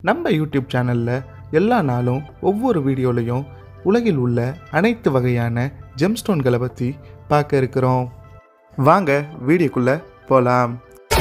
நம்ம யூடியூப் சேனலில் எல்லா நாளும் ஒவ்வொரு வீடியோலையும் உலகில் உள்ள அனைத்து வகையான ஜெம்ஸ்டோன்களை பற்றி பார்க்க இருக்கிறோம் வாங்க வீடியோக்குள்ளே போகலாம்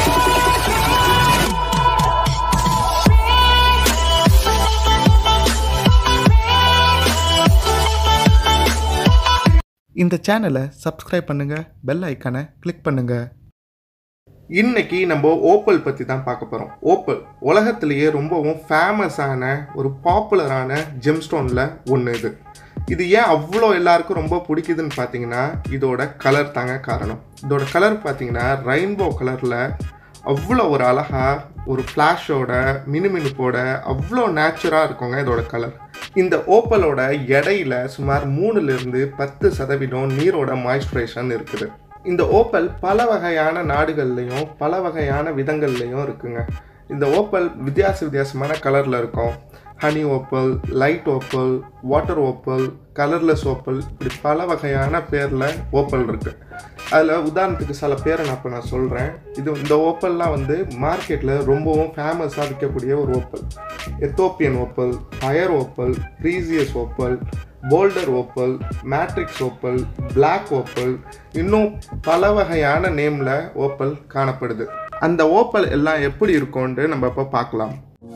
இந்த சேனலை சப்ஸ்கிரைப் பண்ணுங்கள் பெல் ஐக்கானை கிளிக் பண்ணுங்கள் இன்னைக்கு நம்ம ஓப்பல் பற்றி தான் பார்க்க போகிறோம் ஓப்பல் உலகத்திலேயே ரொம்பவும் ஃபேமஸான ஒரு பாப்புலரான ஜெம்ஸ்டோனில் ஒன்று இது இது ஏன் அவ்வளோ எல்லாருக்கும் ரொம்ப பிடிக்குதுன்னு பார்த்தீங்கன்னா இதோட கலர் தாங்க காரணம் இதோட கலர் பார்த்தீங்கன்னா ரெயின்போ கலரில் அவ்வளோ ஒரு அழகா ஒரு ஃப்ளாஷோட மினுமினுப்போட அவ்வளோ நேச்சுராக இருக்குங்க இதோட கலர் இந்த ஓப்பலோட எடையில சுமார் மூணுலேருந்து பத்து சதவீதம் நீரோட மாய்ஸ்சரைசேஷன் இருக்குது இந்த ஓப்பல் பல வகையான நாடுகள்லையும் பல வகையான விதங்கள்லையும் இருக்குங்க இந்த ஓப்பல் வித்தியாச வித்தியாசமான கலரில் இருக்கும் honey opal light opal water opal colourless opal இப்படி பல வகையான பேரில் ஓப்பல் இருக்குது அதில் உதாரணத்துக்கு சில பேரை நான் இப்போ நான் சொல்கிறேன் இது இந்த ஓப்பல்லாம் வந்து மார்க்கெட்டில் ரொம்பவும் ஃபேமஸாக விற்கக்கூடிய ஒரு opal Ethiopian opal fire opal precious opal boulder opal matrix opal black opal இன்னும் பல வகையான நேமில் ஓப்பல் காணப்படுது அந்த ஓப்பல் எல்லாம் எப்படி இருக்கும்னு நம்ம இப்போ பார்க்கலாம்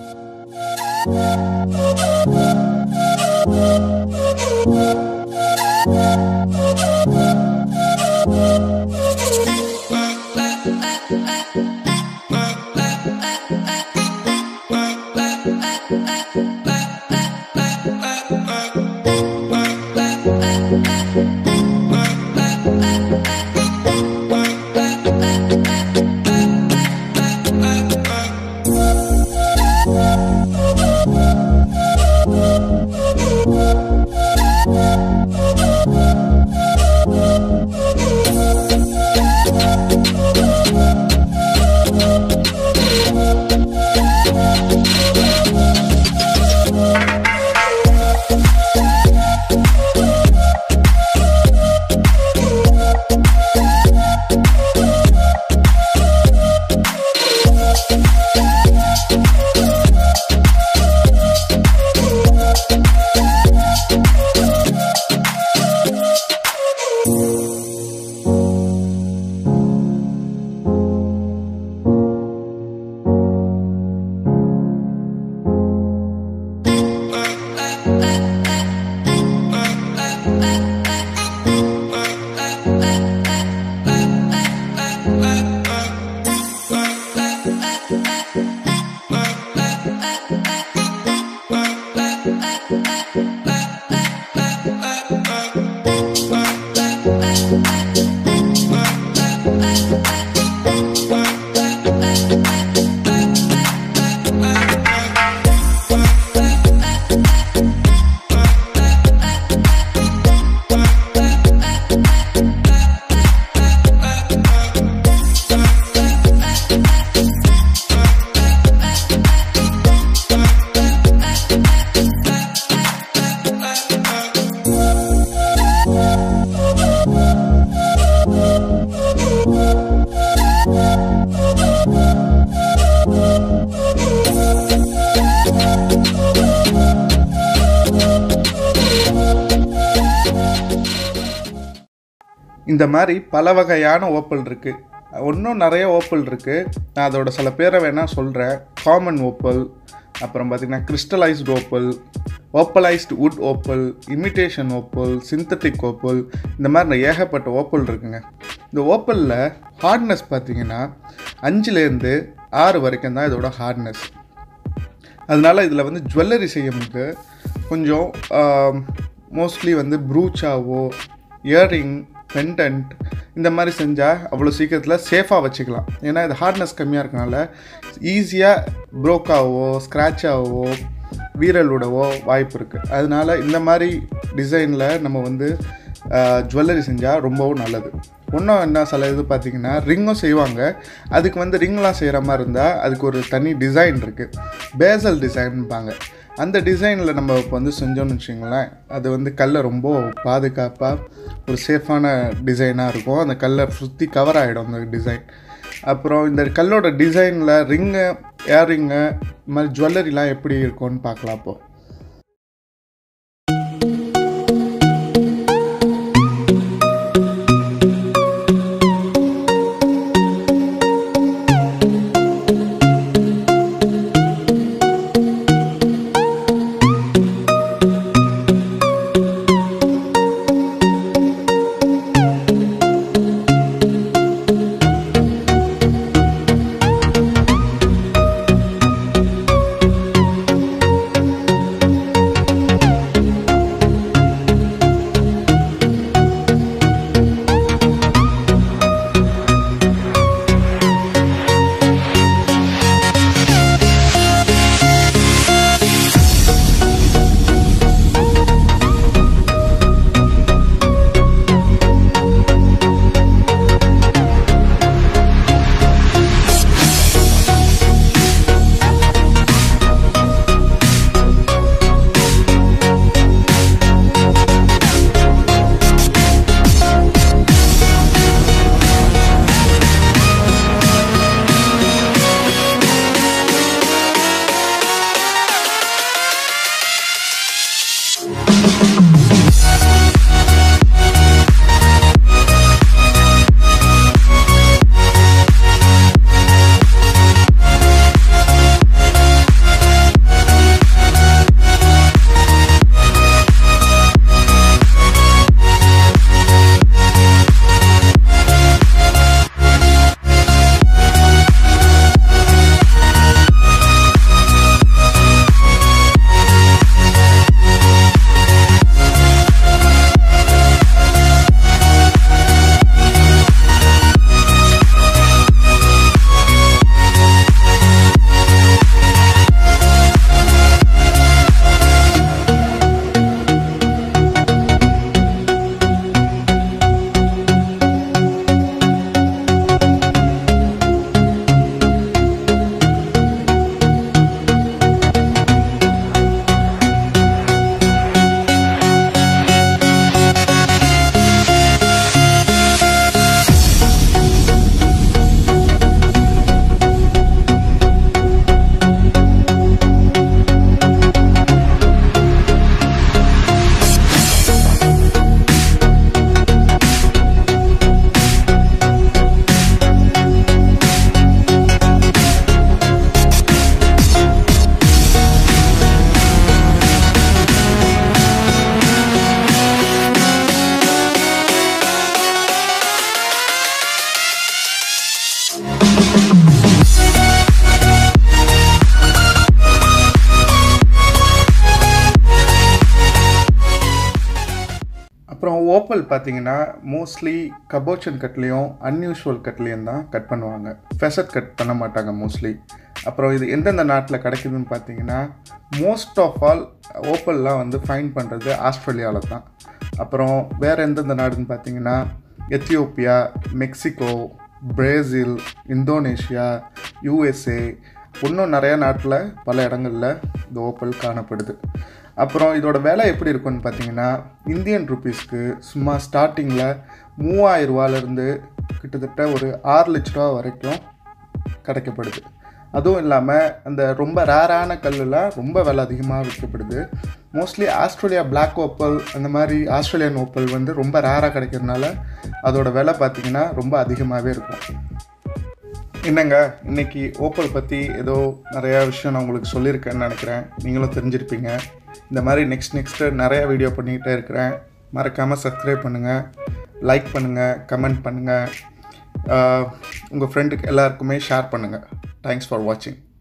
இந்த மாதிரி பல வகையான ஓப்பல் இருக்குது இன்னும் நிறைய ஓப்பல் இருக்குது நான் அதோட சில பேரை வேணால் சொல்கிறேன் காமன் ஓப்பல் அப்புறம் பார்த்திங்கன்னா crystallised opal opalised wood opal imitation opal synthetic opal இந்த மாதிரி ஏகப்பட்ட ஓப்பல் இருக்குங்க இந்த ஓப்பலில் ஹார்ட்னஸ் பார்த்திங்கன்னா அஞ்சுலேருந்து ஆறு வரைக்கும் தான் இதோட ஹார்ட்னஸ் அதனால் இதில் வந்து ஜுவல்லரி செய்யும்போது கொஞ்சம் மோஸ்ட்லி வந்து ப்ரூச்சாவோ இயரிங் பெண்டன்ட் இந்த மாதிரி செஞ்சால் அவ்வளோ சீக்கிரத்தில் சேஃபாக வச்சுக்கலாம் ஏன்னா இது ஹார்ட்னஸ் கம்மியாக இருக்கனால ஈஸியாக ப்ரோக்காவோ ஸ்க்ராட்சாகவோ வீரல் விடவோ வாய்ப்பு இருக்குது அதனால் இந்த மாதிரி டிசைனில் நம்ம வந்து ஜுவல்லரி செஞ்சால் ரொம்பவும் நல்லது இன்னும் என்ன சில இது பார்த்தீங்கன்னா ரிங்கும் செய்வாங்க அதுக்கு வந்து ரிங்லாம் செய்கிற மாதிரி இருந்தால் அதுக்கு ஒரு தனி டிசைன் இருக்குது பேசல் டிசைன்பாங்க அந்த டிசைனில் நம்ம இப்போ வந்து செஞ்சோம்னு வச்சிங்களேன் அது வந்து கல்லை ரொம்ப பாதுகாப்பாக ஒரு சேஃபான டிசைனாக இருக்கும் அந்த கல்லை சுற்றி கவர் ஆகிடும் அந்த டிசைன் அப்புறம் இந்த கல்லோட டிசைனில் ரிங்கு ஏரிங்கு இது மாதிரி ஜுவல்லரிலாம் எப்படி இருக்கும்னு பார்க்கலாம் அப்போது அப்புறம் ஓப்பல் பார்த்தீங்கன்னா மோஸ்ட்லி கபோச்சன் கட்லேயும் அன்யூஷுவல் கட்லேயும் தான் கட் பண்ணுவாங்க ஃபெசட் கட் பண்ண மாட்டாங்க மோஸ்ட்லி அப்புறம் இது எந்தெந்த நாட்டில் கிடைக்குதுன்னு பார்த்தீங்கன்னா மோஸ்ட் ஆஃப் ஆல் ஓப்பல்லாம் வந்து ஃபைன் பண்ணுறது ஆஸ்திரேலியாவில் தான் அப்புறம் வேறு எந்தெந்த நாடுன்னு பார்த்தீங்கன்னா Ethiopia Mexico Brazil Indonesia USA இன்னும் நிறைய நாட்டில் பல இடங்களில் இந்த ஓப்பல் காணப்படுது அப்புறம் இதோட விலை எப்படி இருக்கும்னு பார்த்தீங்கன்னா இந்தியன் ருபீஸ்க்கு சும்மா ஸ்டார்டிங்கில் மூவாயிரம் ரூபாலேருந்து கிட்டத்தட்ட ஒரு ஆறு லட்ச ரூபா வரைக்கும் கிடைக்கப்படுது அதுவும் இல்லாமல் அந்த ரொம்ப ரேரான கல்லுலாம் ரொம்ப விலை அதிகமாக விற்கப்படுது மோஸ்ட்லி ஆஸ்திரேலியா பிளாக் ஓப்பல் அந்த மாதிரி ஆஸ்திரேலியன் ஓப்பல் வந்து ரொம்ப ரேராக கிடைக்கிறதுனால அதோட விலை பார்த்திங்கன்னா ரொம்ப அதிகமாகவே இருக்கும் என்னங்க இன்னைக்கு ஓப்பல் பற்றி ஏதோ நிறையா விஷயம் நான் உங்களுக்கு சொல்லியிருக்கேன்னு நினைக்கிறேன் நீங்களும் தெரிஞ்சிருப்பீங்க இந்த மாதிரி நெக்ஸ்ட் நெக்ஸ்ட்டு நிறையா வீடியோ பண்ணிக்கிட்டே இருக்கிறேன் மறக்காமல் சப்ஸ்கிரைப் பண்ணுங்கள் லைக் பண்ணுங்கள் கமெண்ட் பண்ணுங்கள் உங்கள் ஃப்ரெண்டுக்கு எல்லாருக்குமே ஷேர் பண்ணுங்கள் தேங்க்ஸ் ஃபார் வாட்சிங்